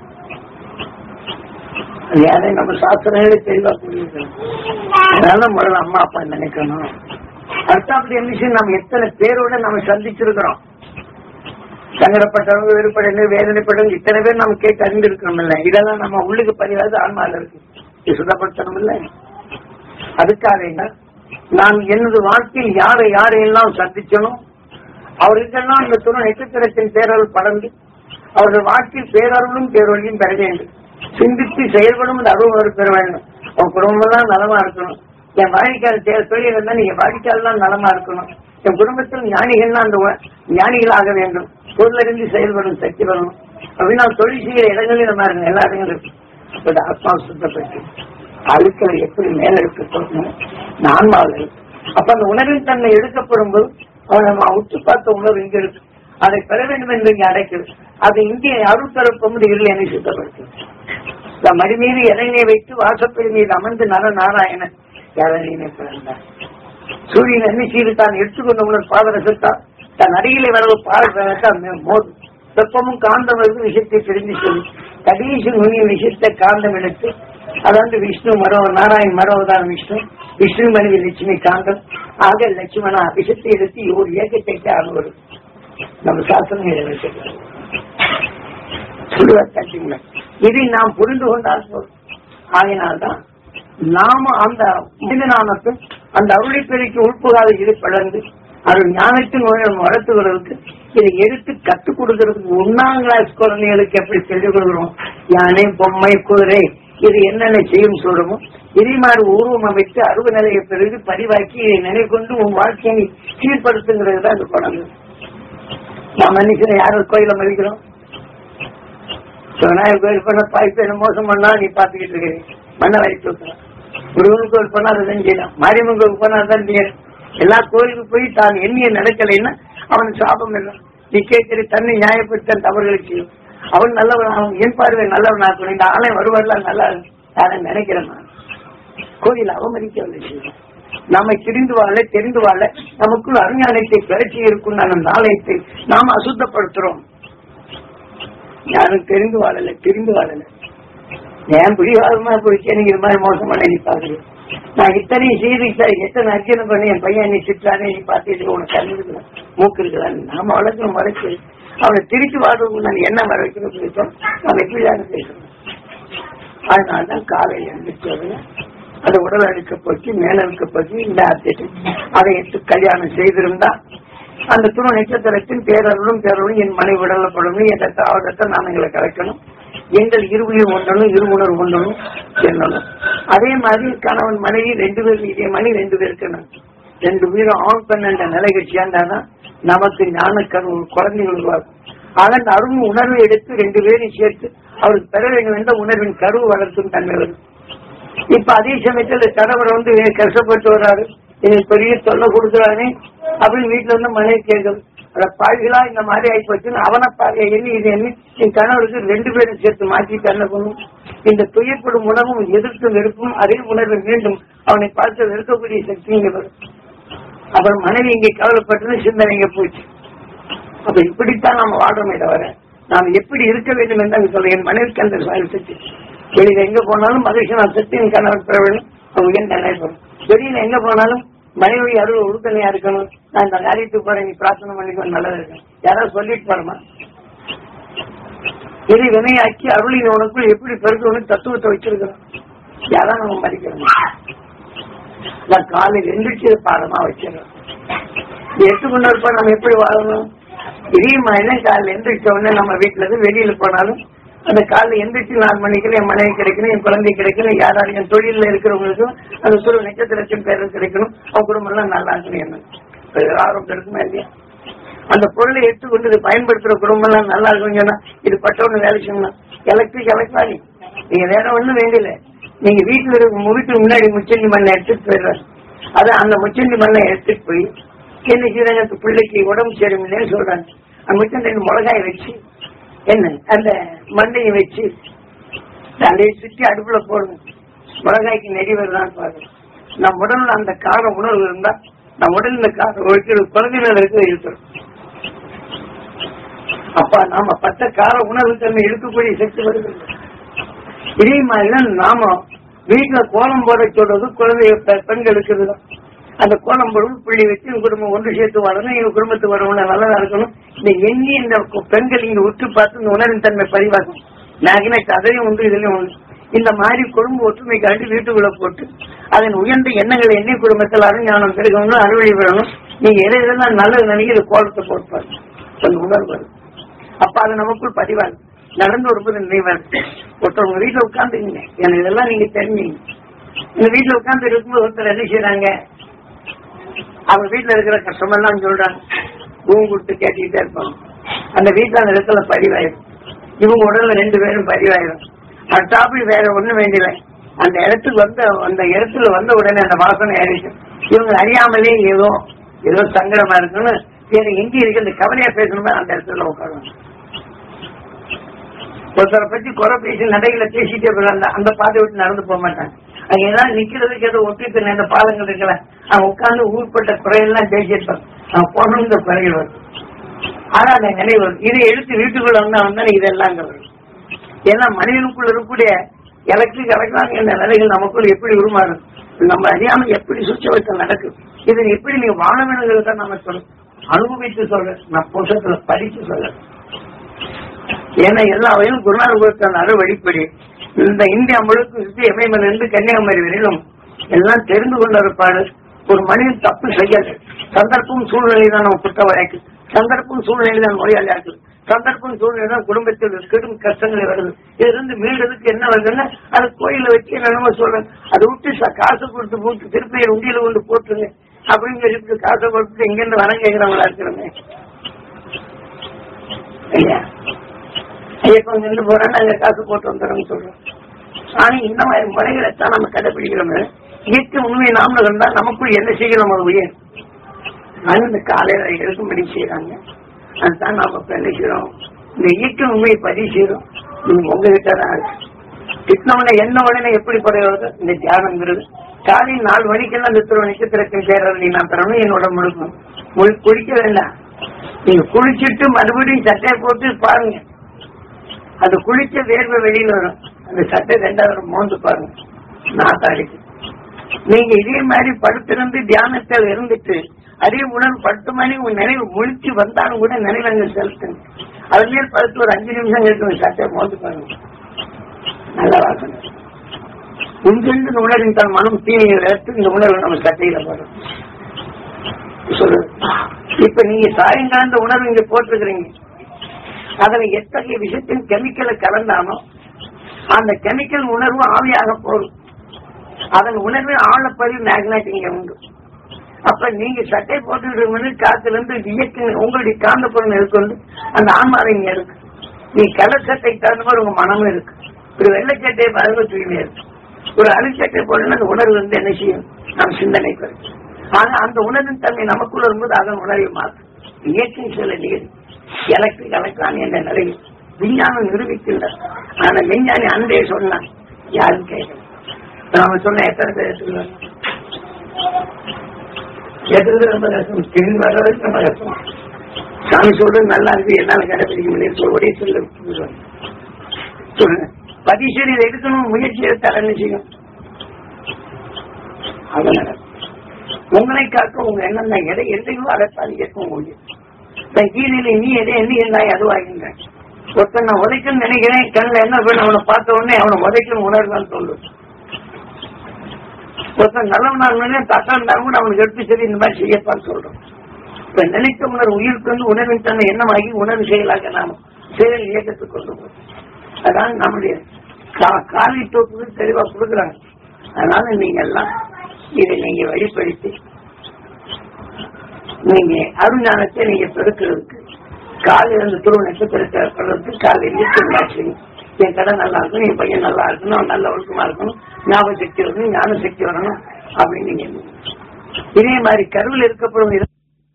அது யாரையும் நம்ம சாஸ்திரங்களே தெளிவா புரியுது அதனால முதல்ல அம்மா அப்பா நினைக்கணும் அடுத்தாப்படி என்ன விஷயம் நம்ம எத்தனை பேரோட நம்ம சந்திச்சிருக்கிறோம் சங்கடப்பட்டவங்க வெறுப்படைந்து வேதனைப்பட்டவங்க இத்தனை பேர் நம்ம கேட்டு அறிந்திருக்கிறோம் இல்ல இதெல்லாம் நம்ம உள்ளுக்கு பதிவாது ஆன்மால இருக்கு இது சுத்தப்படுத்தணும் இல்ல அதுக்காக என்ன நான் எனது வாழ்க்கையில் யாரை யாரையெல்லாம் சந்திச்சனும் அவர்களுக்கெல்லாம் அந்த துணை நட்சத்திரத்தின் பேரல் படர்ந்து அவர்கள் வாழ்க்கையில் பேரருளும் பேரொழியும் பெற வேண்டும் சிந்தித்து செயல்படும் அந்த அருள் பெற வேண்டும் உன் குடும்பம் தான் நலமா இருக்கணும் என் வாடிக்கையாளர் தொழில் இருந்தா நீங்க வாடிக்கையாளர் நலமா இருக்கணும் என் குடும்பத்தில் ஞானிகள் அந்த உ- ஞானிகளாக வேண்டும் பொருளறிந்து செயல்படும் சக்தி வரணும் அப்படின்னு நான் தொழில் செய்கிற இடங்களில் நம்ம இருக்கணும் எல்லா இடங்களும் இருக்கு பட் ஆத்மா சுத்தப்பட்டு அழுக்களை எப்படி மேல எடுக்க போகணும் நான்மாவில் அப்ப அந்த உணர்வின் தன்மை எடுக்கப்படும் போது அவன் நம்ம உற்று பார்த்த உணர்வு இங்க இருக்கு அதை பெற வேண்டும் என்று இங்கே அடைக்கிறது அது இங்கே அருள் தரப்போது இருள் என்னை சுத்தப்படுத்தும் இந்த மடி மீது இறைநீ வைத்து வாசப்படி மீது அமர்ந்து நர நாராயணன் இறைநீனை பிறந்தார் சூரியன் என்ன செய்து தான் எடுத்துக்கொண்ட உணர் பாதரசத்தால் தன் அருகிலே வரவு பாதத்தான் மோது வெப்பமும் காந்தம் இருந்து விஷயத்தை தெரிந்து சொல்லி கடைசி நுனி விஷயத்தை காந்தம் எடுத்து அதாவது விஷ்ணு மரம் நாராயண் மரவதான் விஷ்ணு விஷ்ணு மனைவி லட்சுமி காந்தம் ஆக லட்சுமணா விஷத்தை எடுத்து ஒரு ஏகத்தை ஆடுவது நம்ம சாஸ்திரம் வச்சிருக்கோம் சொல்லுவார் தட்டிங்களா இதை நாம் புரிந்து கொண்டால் போதும் ஆகினால்தான் நாம அந்த மனிதனானத்தை அந்த அருளை பெருக்கி உட்புகாத இது படர்ந்து அது ஞானத்தின் மூலம் வளர்த்துவதற்கு இதை எடுத்து கத்துக் கொடுக்கறதுக்கு ஒன்னாம் கிளாஸ் குழந்தைகளுக்கு எப்படி சொல்லிக் கொடுக்குறோம் யானை பொம்மை குதிரை இது என்னென்ன செய்யும் சொல்றோமோ இதே மாதிரி உருவம் அமைத்து அருவ நிலையை பெருகி பதிவாக்கி இதை நினைக்கொண்டு உன் வாழ்க்கையை சீர்படுத்துங்கிறது தான் இந்த குழந்தை நான் மனுஷனை யாரும் கோயில மதிக்கிறோம் இப்ப விநாயகர் கோயில் பண்ண பாய்ப்பு என்ன மோசம் பண்ணா நீ பாத்துக்கிட்டு இருக்கிறீங்க மண்ணை வாரி தூக்கலாம் முருகன் கோயில் பண்ணா அதை தான் செய்யலாம் மாரியம்மன் கோயில் பண்ணா அதான் செய்யணும் எல்லா கோயிலுக்கு போய் தான் எண்ணிய நடக்கலைன்னா அவனுக்கு சாபம் இல்லை நீ கேட்கிற தன்னை நியாயப்படுத்த தவறுகளை செய்யும் அவன் நல்லவன் அவன் என் பார்வை நல்லவன் ஆக்கணும் இந்த ஆளை வருவார்ல நல்லா யாரும் நினைக்கிறேன் நான். கோயில் அவமதிக்கவில்லை செய்யும் நம்மை தெரிந்து வாழ தெரிந்து வாழ நமக்குள் அருஞானத்தை பிறச்சி இருக்கும் அந்த நாளையத்தை நாம் அசுத்தப்படுத்துறோம் யாரும் தெரிந்து வாழல தெரிந்து வாழல ஏன் பிடிவாதமா போயிடுச்சு எனக்கு இது மாதிரி மோசமான நீ பாக்குறேன் நான் இத்தனை செய்து சார் எத்தனை அர்ச்சனை பண்ணி என் பையன் நீ திட்டானே நீ பார்த்துட்டு உனக்கு கண் இருக்கலாம் மூக்கு இருக்கலாம் நாம வளர்க்கணும் வளர்ச்சி அவனை திருச்சி வாழ்றதுக்கு நான் என்ன வர வைக்கணும் சொல்லிட்டோம் அவன் எப்படிதான் பேசணும் அதனாலதான் காலையில் எழுந்திரிச்சது அது உடல் அழுக்க போச்சு மேல அழுக்க போச்சு இந்த ஆத்திட்டு அதை எடுத்து கல்யாணம் செய்திருந்தா அந்த துணை நட்சத்திரத்தின் பேரருளும் பேரருளும் என் மனை உடல்ல படணும் என்ற தாவரத்தை நான் எங்களை கலைக்கணும் எங்கள் இருவுயிர் ஒன்றணும் இருவுணர்வு ஒன்றணும் என்னணும் அதே மாதிரி கணவன் மனைவி ரெண்டு பேரும் இதே மணி ரெண்டு பேர் இருக்கணும் ரெண்டு பேரும் ஆண் பெண் என்ற நிலைகள் சேர்ந்தாதான் நமக்கு ஞான கரு குழந்தைகள் உருவாகும் ஆக அந்த அருண் உணர்வை எடுத்து ரெண்டு பேரையும் சேர்த்து அவருக்கு பெற வேண்டும் என்ற உணர்வின் கருவு வளர்க்கும் தன்மை வரும் இப்ப அதே சமயத்துல கணவர் வந்து கஷ்டப்பட்டு வர்றாரு எனக்கு பெரிய தொல்லை கொடுக்குறானே அப்படின்னு வீட்டுல இருந்து மனைவி கேட்குது அத பாவிகளா இந்த மாதிரி ஆகி போச்சுன்னு அவனை பாவியா எண்ணி இது எண்ணி என் கணவருக்கு ரெண்டு பேரும் சேர்த்து மாற்றி என்ன பண்ணும் இந்த துயப்படும் உணவும் எதிர்க்கும் வெறுப்பும் அதே உணர்வு மீண்டும் அவனை பார்த்து வெறுக்கக்கூடிய சக்தி இங்க வரும் அப்புறம் மனைவி இங்கே கவலைப்பட்டு சிந்தனை இங்க போச்சு அப்ப இப்படித்தான் நம்ம வாழ்றோமே தவிர நாம் எப்படி இருக்க வேண்டும் என்று அங்க சொல்ல என் மனைவிக்கு அந்த சாயல் சக்தி வெளியில எங்க போனாலும் மகிழ்ச்சி நான் சக்தி என் கணவர் பெற வேண்டும் அவங்க என்ன நினைப்போம் வெளியில எங்க போனாலும் மனைவி அருள் உறுதுணையா இருக்கணும் நான் இந்த காரியத்துக்கு போறேன் நீ பிரார்த்தனை பண்ணிக்கோ நல்லதா இருக்கும் யாராவது சொல்லிட்டு போறமா இதை வினையாக்கி அருளின் உனக்குள் எப்படி பெருக்கணும் தத்துவத்தை வச்சிருக்கிறோம் யாராவது நம்ம மதிக்கிறோம் நான் காலையில் எந்திரிச்சு பாடமா வச்சிடறோம் எட்டு கொண்டு இருப்போம் நம்ம எப்படி வாழணும் இதே மாதிரி காலையில் எந்திரிச்ச உடனே நம்ம வீட்டுல இருந்து வெளியில போனாலும் அந்த காலைல எந்திரிச்சு நாலு மணிக்கு என் மனைவி கிடைக்கணும் என் குழந்தை கிடைக்கணும் யாராலும் என் தொழில இருக்கிறவங்களுக்கும் அந்த சுரு நட்சத்திரத்தின் பேரும் கிடைக்கணும் அவங்க குடும்பம் எல்லாம் நல்லா இருக்கணும் என்ன ஆரோக்கியம் இருக்குமா இல்லையா அந்த பொருளை எடுத்துக்கொண்டு இதை பயன்படுத்துற குடும்பம் எல்லாம் நல்லா இருக்கும் சொன்னா இது பட்டவனு வேலை செய்யணும் எலக்ட்ரிக் எலக்ட்ரானிக் நீங்க வேற ஒண்ணும் வேண்டியல நீங்க வீட்டுல இருக்க உங்க வீட்டுக்கு முன்னாடி முச்சந்தி மண்ணை எடுத்துட்டு போயிடுறாரு அது அந்த முச்சந்தி மண்ணை எடுத்துட்டு போய் என்ன செய்யறாங்க அந்த பிள்ளைக்கு உடம்பு சரியில்லைன்னு சொல்றாங்க அந்த முச்சந்தி மிளகாய வச்சு என்ன அந்த மண்ணையை வச்சு அதை சுற்றி அடுப்புல போடுங்க மிளகாய்க்கு நெறி வருதான்னு பாருங்க நம்ம உடல்ல அந்த கார உணர்வு இருந்தா நம்ம உடல்ல கார ஒழிக்கிறது குழந்தைகள் இருக்க இருக்கிறோம் அப்ப நாம பட்ட கார உணர்வு தன்மை இருக்கக்கூடிய சக்தி வருது இதே மாதிரிதான் நாம வீட்டுல கோலம் போட சொல்றது குழந்தைய பெ- பெண்களுக்கு இதுதான் அந்த கோலம் போடும் புள்ளி வச்சு எங்க குடும்பம் ஒன்று சேர்த்து வரணும் எங்க குடும்பத்துக்கு வரவங்க நல்லதா இருக்கணும் இந்த எண்ணி இந்த கு- பெண்கள் இங்க உற்று பார்த்து இந்த உணர்வின் தன்மை பதிவாகும் மேக்னெட் அதையும் உண்டு இதுலயும் உண்டு இந்த மாதிரி குடும்ப ஒற்றுமைக்காண்டி வீட்டுக்குள்ள போட்டு அதன் உயர்ந்த எண்ணங்களை எண்ணி குடும்பத்தில் அருஞானம் பெருகணும் அறுவடை பெறணும் நீங்க எதை எதெல்லாம் நல்லது நினைக்கிற கோலத்தை போட்டு அந்த உணர்வு வரும் அப்ப அது நமக்குள் பதிவாகும் நடந்து வரும்போது நினைவாரு ஒருத்தவங்க வீட்டுல உட்காந்துங்க எனக்கு இதெல்லாம் நீங்க தெரிஞ்சீங்க இந்த வீட்டுல உட்கார்ந்து இருக்கும்போது ஒருத்தர் என்ன செய்யறாங்க அவங்க வீட்டுல இருக்கிற கஷ்டமெல்லாம் சொல்றாங்க பூம் கொடுத்து கேட்டுக்கிட்டே இருப்பாங்க அந்த வீட்டுல அந்த இடத்துல பதிவாயிடும் இவங்க உடல்ல ரெண்டு பேரும் பதிவாயிடும் அந்த டாபிக் வேற ஒண்ணும் வேண்டியல அந்த இடத்துக்கு வந்த அந்த இடத்துல வந்த உடனே அந்த வாசனை ஆயிடுச்சு இவங்க அறியாமலே ஏதோ ஏதோ சங்கடமா இருக்குன்னு வேற எங்க இருக்கு அந்த கவலையா பேசணுமே அந்த இடத்துல உட்காருவாங்க ஒருத்தரை பத்தி குறை பேசி நடையில பேசிட்டே போறாங்க அந்த பாதை விட்டு நடந்து போக மாட்டாங்க அங்க ஏதாவது நிக்கிறதுக்கு ஏதோ ஒட்டிட்டு அந்த பாலங்கள் இருக்கல அவன் உட்கார்ந்து ஊர்பட்ட குறையெல்லாம் பேசியிருப்பான் அவன் போன இந்த குறைகள் வரும் ஆனா அந்த நினைவு வரும் இதை எடுத்து வீட்டுக்குள்ள வந்தா வந்தா இதெல்லாம் அங்க வரும் ஏன்னா மனிதனுக்குள்ள இருக்கக்கூடிய எலக்ட்ரிக் எலக்ட்ரானிக் என்ற நிலைகள் நமக்குள்ள எப்படி உருமாறும் நம்ம அறியாம எப்படி சுச்சவத்தில் நடக்கும் இதை எப்படி நீங்க வாழ வேணுங்கிறத நம்ம சொல்றோம் அனுபவித்து சொல்றேன் நான் புத்தகத்துல படிச்சு சொல்றேன் ஏன்னா எல்லா வகையிலும் குருநாதர் கொடுத்த அருள் வழிப்படி இந்த இந்தியா முழுக்க சுற்றி எமயமன் இருந்து கன்னியாகுமரி வரையிலும் எல்லாம் தெரிந்து கொண்ட இருப்பாரு ஒரு மனிதன் தப்பு செய்யல சந்தர்ப்பம் சூழ்நிலை தான் நம்ம குற்றவாளியாக்கு சந்தர்ப்பம் சூழ்நிலை தான் நோயாளியாக்கு சந்தர்ப்பம் சூழ்நிலை தான் குடும்பத்தில் கெடும் கஷ்டங்கள் வருது இதுல இருந்து மீண்டதுக்கு என்ன வருதுன்னா அது கோயில வச்சு என்னமோ சொல்றேன் அதை விட்டு ச- காசு கொடுத்து போட்டு திருப்பி உண்டியில கொண்டு போட்டுருங்க அப்படின்னு சொல்லிட்டு காசை கொடுத்து இங்கிருந்து வரம் கேட்கிறவங்களா இருக்கிறோமே ஐயா ஐயப்பன் நின்று போறான்னு அங்க காசு போட்டு வந்துடுறோம்னு சொல்றோம் ஆனா இந்த மாதிரி முறைகளை தான் நம்ம கடைபிடிக்கிறோம் இயற்கை உண்மையை நாம இருந்தா நமக்குள் என்ன செய்யணும் அது உயர் அது இந்த காலையில இருக்கும்படி செய்யறாங்க அதுதான் நாம இப்ப என்ன செய்யறோம் இந்த இயற்கை உண்மையை பதிவு செய்யறோம் நீங்க உங்ககிட்ட தான் இருக்கு. திட்டினவனை என்ன உடனே எப்படி குறைவது இந்த தியானங்கிறது காலை நாலு மணிக்கெல்லாம் இந்த திரு நட்சத்திரத்தின் பேரர் நீ நான் தரணும் என்னோட முழுக்கும் முழு குளிக்க வேண்டாம் நீங்க குளிச்சுட்டு மறுபடியும் சட்டையை போட்டு பாருங்க அது குளிச்ச வேர்வை வெளியில வரும் அந்த சட்டை ரெண்டாவது மோந்து பாருங்க நாத்தாடிக்கு நீங்க இதே மாதிரி படுத்திருந்து தியானத்தில் இருந்துட்டு அதே உணர்வு பத்து மணி உங்க நினைவு முழிச்சு வந்தாலும் கூட நினைவு அங்க செலுத்துங்க அது மேல் படுத்து ஒரு அஞ்சு நிமிஷம் இருக்கும் சட்டையை மோந்து பாருங்க நல்ல வாசனை உங்கெண்டு உணர்வின் தன் மனம் தீயை எடுத்து இந்த உணர்வு நம்ம சட்டையில போடுறோம் சொல்லு இப்ப நீங்க சாயங்காலம் உணர்வு இங்க போட்டிருக்கிறீங்க அதுல எத்தகைய விஷயத்தின் கெமிக்கலை கலந்தானோ அந்த கெமிக்கல் உணர்வு ஆவியாக போகும் அதன் உணர்வு ஆழப்பதிவு மேக்னெட் இங்க உண்டு அப்ப நீங்க சட்டை போட்டுட்டு காத்துல இருந்து இயக்க உங்களுடைய காந்த பொருள் எடுக்கொண்டு அந்த ஆன்மாவை இங்க இருக்கு நீ கலர் சட்டை தகுந்த மாதிரி உங்க மனமும் இருக்கு ஒரு வெள்ளை சட்டை பாருங்க தூய்மையா இருக்கு ஒரு அழுச்சட்டை போடணும் அந்த உணர்வு வந்து என்ன செய்யும் நம் சிந்தனை பெறும் ஆனா அந்த உணர்வின் தன்மை நமக்குள்ள இருக்கும்போது அதன் உணர்வை மாற்றும் இயற்கை சில நீர் எலக்ட்ரிக் எலக்ட்ரான் என்ற நிலையில் விஞ்ஞானம் நிரூபிக்கின்றார் ஆனா விஞ்ஞானி அன்றே சொன்னான் யாரும் கேட்கல நாம சொன்ன எத்தனை பேர் எடுத்துக்கிறாங்க எடுத்துக்கிறது ரொம்ப கஷ்டம் திரும்பி வர்றதுக்கு ரொம்ப கஷ்டம் சாமி சொல்றது நல்லா இருக்கு என்னால கடைபிடிக்க முடியும் சொல்லுடைய சொல்ல சொல்லுங்க பதிசரி இதை எடுக்கணும் முயற்சி எடுத்தால் என்ன செய்யும் அதனால உங்களை காக்க உங்க எண்ணம் தான் எதை எதையோ அதைத்தான் கேட்க முடியும் தன் கீழிலே நீ எதை எண்ணி இருந்தாய் அதுவாகின்றேன் ஒருத்தன் நான் உதைக்கணும்னு நினைக்கிறேன் கண்ணில் என்ன வேணும் அவனை பார்த்த உடனே அவனை உதைக்கணும் உணர்வான்னு சொல்லு ஒருத்தன் நல்லவனா இருந்தானே தட்டா இருந்தாலும் கூட அவனுக்கு எடுத்து சரி இந்த மாதிரி செய்யப்பான்னு சொல்றோம் இப்ப நினைத்த உணர்வு உயிருக்கு வந்து உணர்வின் தன்மை எண்ணமாகி உணர்வு செயலாக நாம செயல் இயக்கத்துக்கு கொண்டு போகும் அதான் நம்முடைய கா- காலி தோப்புக்கு தெளிவா கொடுக்குறாங்க அதனால நீங்க எல்லாம் இதை நீங்க வெளிப்படுத்தி நீங்க அருஞானத்தை நீங்க பெருக்கிறதுக்கு காலையில இருந்து துருவ நட்சத்திரத்தை பெறதுக்கு காலையில திருநாச்சு என் கடை நல்லா இருக்கணும் என் பையன் நல்லா இருக்கணும் அவன் நல்ல ஒழுக்கமா இருக்கணும் ஞாபக சக்தி வரணும் ஞான சக்தி வரணும் அப்படின்னு நீங்க எண்ணுங்க. இதே மாதிரி கருவில் இருக்கப்படும் இரு-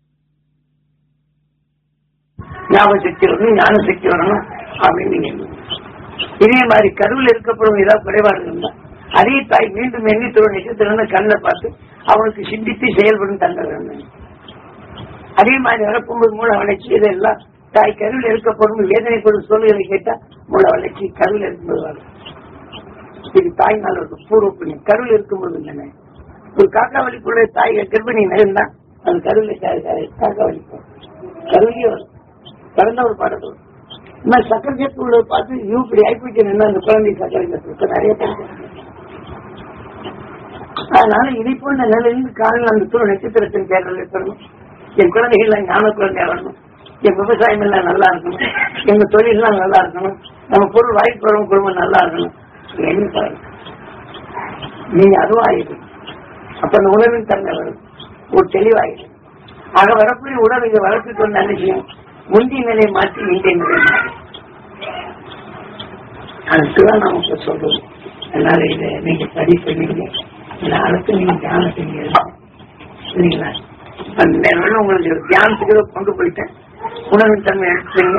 ஞாபக சக்தி வரணும் ஞான சக்தி வரணும் அப்படின்னு நீங்க எண்ணுங்க. இதே மாதிரி கருவில் இருக்கப்படும் ஏதாவது குறைபாடு இருந்தா அதே தாய் மீண்டும் எண்ணி துருவ நட்சத்திரம் கண்ணை பார்த்து அவனுக்கு சிந்தித்து செயல்படும் தந்த வேண்டும் அதே மாதிரி வரப்போகும்போது மூல வளர்ச்சி இதெல்லாம் தாய் கருவில் இருக்கப்படும் வேதனைப்படும் சூழ்நிலை கேட்டா மூல வளர்ச்சி கருவில் இருக்கும்போது வரும் இது தாய் மேல இருக்கும் பூர்வ புண்ணியம் கருவில் இருக்கும்போது இல்லைங்க ஒரு காக்கா வலிக்குள்ள தாய் கர்ப்பிணி இருந்தா அது கருவில் காக்கா வலிக்கும் கருவிலே வரும் பிறந்த ஒரு பாடல் வரும் இந்த சக்கரை சத்து உள்ளதை பார்த்து யூ இப்படி ஆயிப்போச்சு என்ன அந்த குழந்தை சக்கரை சத்து நிறைய பேர் இருக்காங்க. அதனால இதை போன்ற நிலையிலிருந்து காலையில் அந்த துணை நட்சத்திரத்தின் பேரில் இருக்கணும் என் குழந்தைகள் ஞான குழந்தையா வரணும் என் விவசாயம் எல்லாம் நல்லா இருக்கணும் எங்க தொழில் எல்லாம் நல்லா இருக்கணும் நம்ம பொருள் வாய்ப்பு வரும் குடும்பம் நல்லா இருக்கணும் என்ன பாருங்க நீங்க அதுவும் ஆயிடும் அப்ப அந்த உணவின் தன்மை வரும் ஒரு தெளிவாயிடும் ஆக வரக்கூடிய உணவு இங்க வளர்த்துட்டு வந்து என்ன செய்யும் முந்தைய நிலையை மாற்றி இன்றைய நிலை மாறும் அதுக்குதான் நான் இப்ப சொல்றோம் அதனால இதை நீங்க சரி பண்ணீங்க நாளுக்கு நீங்க தியானத்தை நீங்க எடுக்கணும். சரிங்களா அந்த நேரம் உங்களுக்கு தியானத்துக்கு இதை கொண்டு போயிட்டேன் உணவின் தன்மை எடுத்துங்க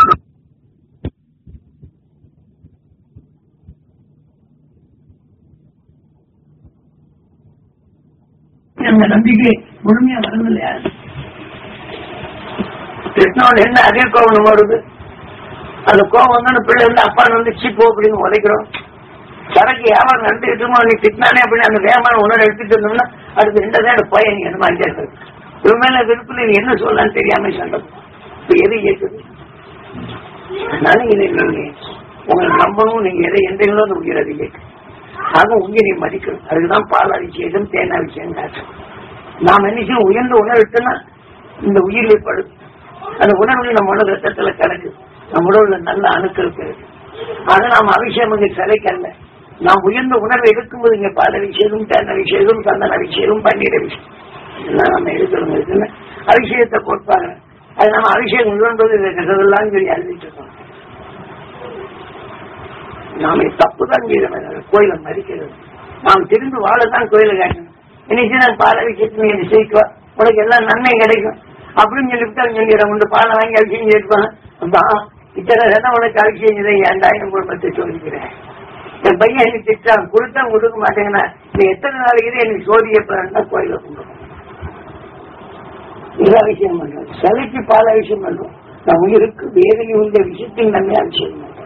அந்த நம்பிக்கை முழுமையா வரணும் இல்லையா கிருஷ்ணாவோட என்ன அதே கோபம் வருது அந்த கோபம் வந்து பிள்ளை வந்து அப்பா வந்து சீப்போ அப்படின்னு உதைக்கிறோம் சரக்கு வியாபாரம் நடந்துக்கிட்டு நீ திட்டினானே அப்படின்னு அந்த வேகமான உணர்வு எடுத்துட்டு இருந்தோம்னா அடுத்து ரெண்டு தான் பையன் நீங்க அந்த மாதிரி கேட்கறது இவன் மேல விருப்பம் நீ என்ன சொல்லலாம்னு தெரியாம சண்டை இப்ப எது கேட்குது அதனால இதை நீங்க உங்களை நம்பணும் நீங்க எதை எந்தங்களோ அந்த உயிர் அது கேட்கு ஆக உயிரை மதிக்கணும் அதுக்குதான் பால் அபிஷேகம் தேன் அபிஷேகம் காட்டும் நாம் என்ன செய்யும் உயர்ந்த உணர்வுட்டுன்னா இந்த உயிரிலே படும் அந்த உணர்வு நம்ம உணவு ரத்தத்துல கலக்கு நம்ம உடவுல நல்ல அணுக்கள் இருக்கு ஆக நாம் அபிஷேகம் இங்க சிலைக்கல்ல நாம் உயர்ந்த உணர்வை எடுக்கும்போது இங்க பால் அபிஷேகம் தேன் அபிஷேகம் சந்தன அபிஷேகம் பன்னீர் அபிஷேகம் இதெல்லாம் நம்ம எடுக்கணும் இருக்குன்னு அபிஷேகத்தை போட்பாங்க அது நம்ம அபிஷேகம் உணர்ந்தது இருக்கிறதெல்லாம் சொல்லி அறிவிட்டு இருக்கோம் நாம தப்பு தான் செய்யறோம் கோயிலை மதிக்கிறது நாம் திரும்பி வாழத்தான் கோயிலை காட்டணும் இன்னைக்கு நான் பால் அபிஷேகத்தை நீ செய்வா உனக்கு எல்லாம் நன்மை கிடைக்கும் அப்படின்னு சொல்லிவிட்டு அவங்க சொல்லிடுறாங்க இந்த பாலை வாங்கி அபிஷேகம் செய்யிருப்பாங்க அப்பா, இத்தனை தானே உனக்கு அபிஷேகம் செய்ய ஏன்டா என் குடும்பத்தை சோதிக்கிறேன் என் பையன் எனக்கு திட்டான் கொடுத்தா கொடுக்க மாட்டேங்கன்னா நீ எத்தனை நாளைக்கு எனக்கு சோதிக்கப்பா கோயிலை கும்பிடுவோம் இது அபிஷேகம் பண்றோம் சிலைக்கு பால் அபிஷேகம் பண்றோம் நான் உயிருக்கு வேதனை உள்ள விஷயத்தில் நன்மை அபிஷேகம் பண்றோம்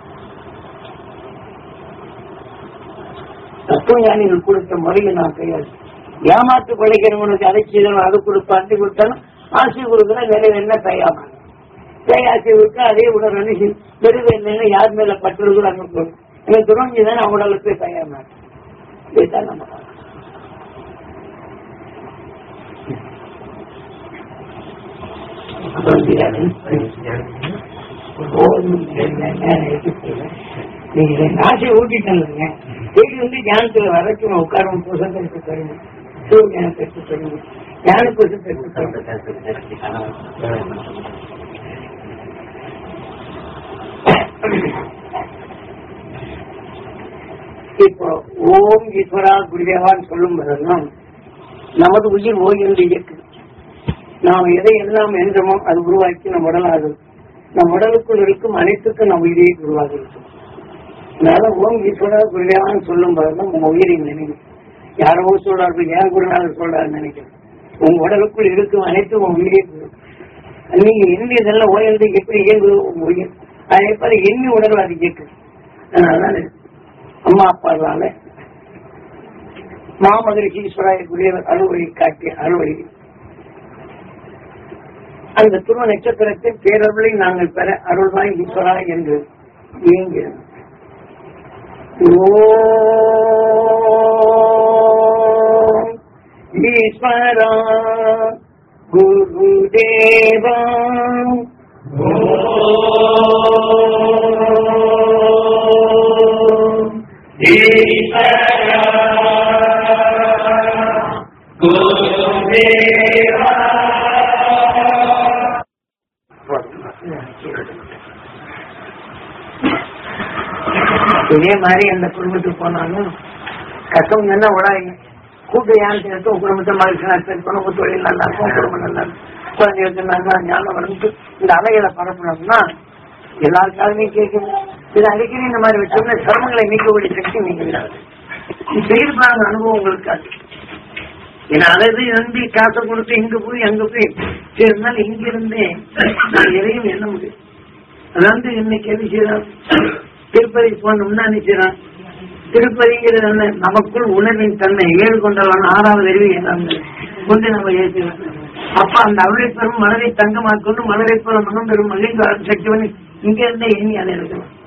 தத்துவ ஞானிகள் கொடுத்த முறையை நான் கையாளு ஏமாத்து பிழைக்கிறவங்களுக்கு அதை செய்யணும் அதை கொடுப்பா அது கொடுத்தாலும் ஆசை கொடுக்கணும் வேற என்ன தயாமா பேயாசை கொடுக்க அதே உணர்வு பெருது இல்லைன்னா யார் மேல பற்றுறது அங்க போகும் எனக்கு துறஞ்சி தானே அவங்களால போய் தயாமா இதுதான் நம்ம பார்க்கணும். அப்புறம் தெரியாது. போதும் இல்லைங்க, எதுக்கு? நீங்க ரெண்டு ஆசையை ஊட்டிட்டாங்க வீடு வந்து ஞானத்துல வரைக்கும் உட்காரும் புசத்தை எடுத்து தருங்க சிவ ஞானத்தை எடுத்து தருங்க ஞான புசத்தை எடுத்து தருங்க இப்போ ஓம் ஈஸ்வரா குருதேவான்னு சொல்லும் போதெல்லாம் நமது உயிர் ஓய் என்று இயக்குது நாம் எதை எல்லாம் என்றமோ அது உருவாக்கி நம் உடலாகுது நம் உடலுக்குள் இருக்கும் அனைத்துக்கும் நம் உயிரே உருவாக இருக்கும் அதனால ஓம் ஈஸ்வரா குருதேவான்னு சொல்லும் போதெல்லாம் உங்க உயிரை நினைவு யாரோ சொல்றாரு ஏன் குருநாதர் சொல்றாரு நினைக்கிறேன் உங்க உடலுக்குள் இருக்கும் அனைத்தும் உங்க உயிரே குரு. நீங்க எண்ணியதெல்லாம் ஓய்ந்து எப்படி இயங்குது உங்க உயிர் அதே போல எண்ணி உடல் அது இயக்குது அதனால அம்மா அப்பாவால மாமகரிஷி ஈஸ்வராய குருதேவர் அறுவடை காட்டிய அறுவடை அந்த துருவ நட்சத்திரத்தின் பேரருளை நாங்கள் பெற அருள்வாய் ஈஸ்வரா என்று இயங்குகிறோம் ஓம் ஈஸ்வரா குருதேவா இதே மாதிரி எந்த குடும்பத்துக்கு போனாலும் கஷ்டம் என்ன விடாதீங்க கூட்டு யாரும் சேர்த்து உங்க குடும்பத்தை மகிழ்ச்சியா இருக்கணும் உங்க தொழில் நல்லா இருக்கும் உங்க குடும்பம் நல்லா இருக்கும் குழந்தைகளுக்கு நல்லா ஞானம் வந்து இந்த அலைகளை பரப்பணும்னா எல்லாருக்காகவே கேட்குது இது அடிக்கடி இந்த மாதிரி வச்சோம்னா சிரமங்களை நீக்கக்கூடிய சக்தி நீங்க செய்து பாருங்க அனுபவம் உங்களுக்கு அது ஏன்னா அதாவது நம்பி காசை கொடுத்து இங்க போய் அங்க போய் இருந்தாலும் இங்க இருந்தே நான் எதையும் எண்ண முடியும் அதாவது இன்னைக்கு என்ன செய்யறோம் திருப்பதி போனோம்னா என்ன செய்யறோம் திருப்பதிங்கிறது என்ன நமக்குள் உணர்வின் தன்மை ஏழு கொண்டவன் ஆறாவது அறிவு என்னன்னு கொண்டு நம்ம ஏற்றுக்கிறோம் அப்ப அந்த அவளை பெறும் மனதை தங்கமாக்கொண்டு மனதை பெறும் மனம் பெறும் மகிழ்ந்து சக்தி பண்ணி இங்க இருந்தே எண்ணி அதை எடுக்கணும்